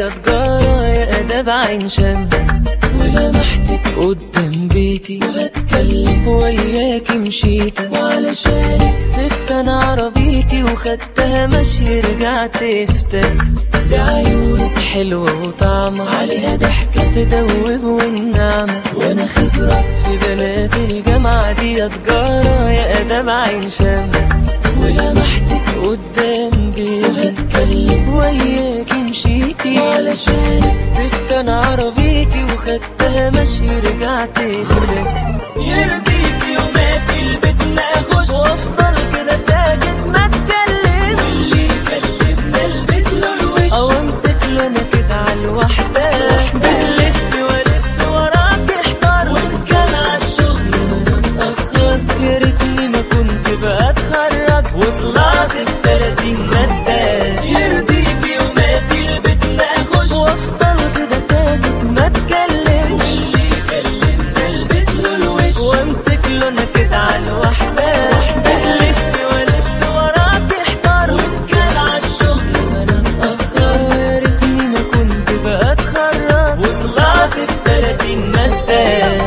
يا تجارة يا أداب عين شمس ولمحتك قدام بيتي وبتكلم وياكي مشيت وعلشانك سبت انا عربيتي وخدتها مشي رجعت في تاكس دي عيونك حلوة وطعمة عليها ضحكة تدوب والنعمة وانا خبرة في بنات الجامعة دي يا تجارة يا أداب عين شمس ولمحتك قدام بيتي وهتكلم وياكي مشيتي وعلشانك سبت انا عربيتي وخدتها مشي رجعت في تاكس يرضيك يوماتي البيت ما اخش وافضل كده ساكت ما اتكلم واللي يكلمنا البس له الوش او امسك له انا كده على الوحده بلف والف وراك احتار وان كان على الشغل ما انا اتاخرت يا ريتني ما كنت بقى اتخرج وطلعت ب 30 ماده يرضيك يوماتي البيت ما اخش وافضل كده ساكت ما اتكلم واللي يكلمنا البس له الوش وامسك له انا كده على الوحده بلف والف وراك احتار وان كان على الشغل ما انا اتاخر يا ريتني ما كنت بقى اتخرج وطلعت ب 30 ماده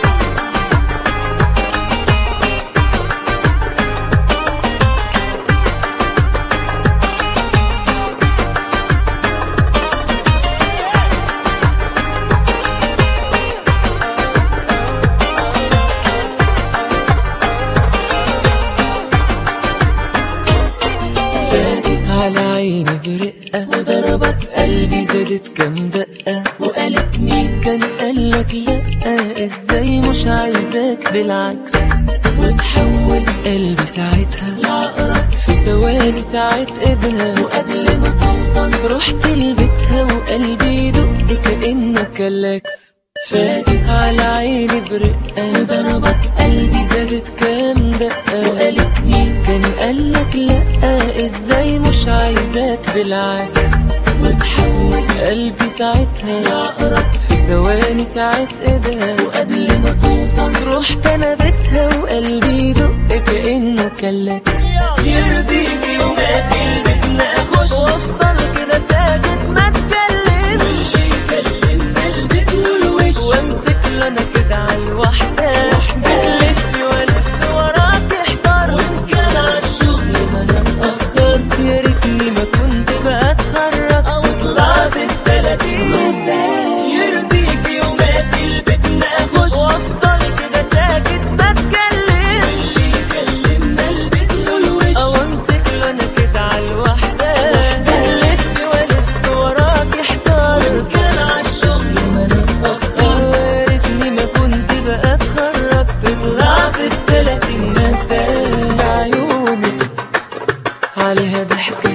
فاتت على عيني برقة وضربت قلبي زادت كام دقة وقالت مين كان قالك لأ ازاي مش عايزاك بالعكس وتحول قلبي ساعتها لعقرب في ثواني ساعة ايدها وقبل ما توصل رحت لبيتها وقلبي يدق كأنه كلاكس فاتت على عيني برقة وضربت قلبي زادت كام دقة وقالت مين كان قالك لأ ازاي مش عايزاك بالعكس وتحول قلبي ساعتها لعقرب في ثواني ساعة ايدها وقبل ما توصل رحت انا بيتها وقلبي يدق كأنه كلاكس يرضيك يوماتي البيت ما اخش وافضل كده ساكت ما اتكلم واللي يكلمنا البس له الوش وامسك له انا كده على الوحده الف والف وراك احتار وان كان على الشغل ما انا اتاخرت يا ريتني ما كنت بقى اتخرج او طلعت التلاتين يرضيك يوماتي البيت ما اخش وافضل كده ساكت ما اتكلم واللي يكلمنا البس له الوش او امسك له انا كده على الوحده الف والف وراك احتار وان كان على الشغل ما انا اتاخرت يا ريتني ما كنت بقى اتخرجت طلعت التلاتين مادة عيونك عليها ضحكة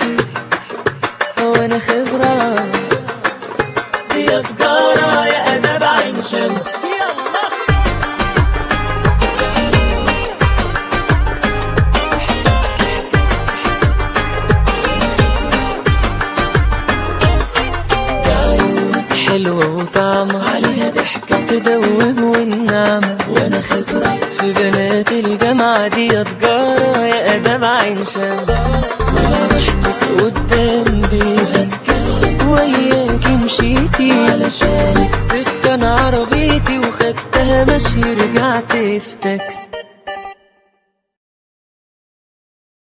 وانا خبرة دي يا تجارة يا أداب عين شمس يلا عيونك حلوة وطعمة عليها ضحكة تدوب والنعمة وانا خبرة في بنات الجامعة دي يا تجارة يا أداب عين شمس ولمحتك قدام بيتي وياكي مشيتي علشانك سبت انا عربيتي وخدتها مشي رجعت في تاكس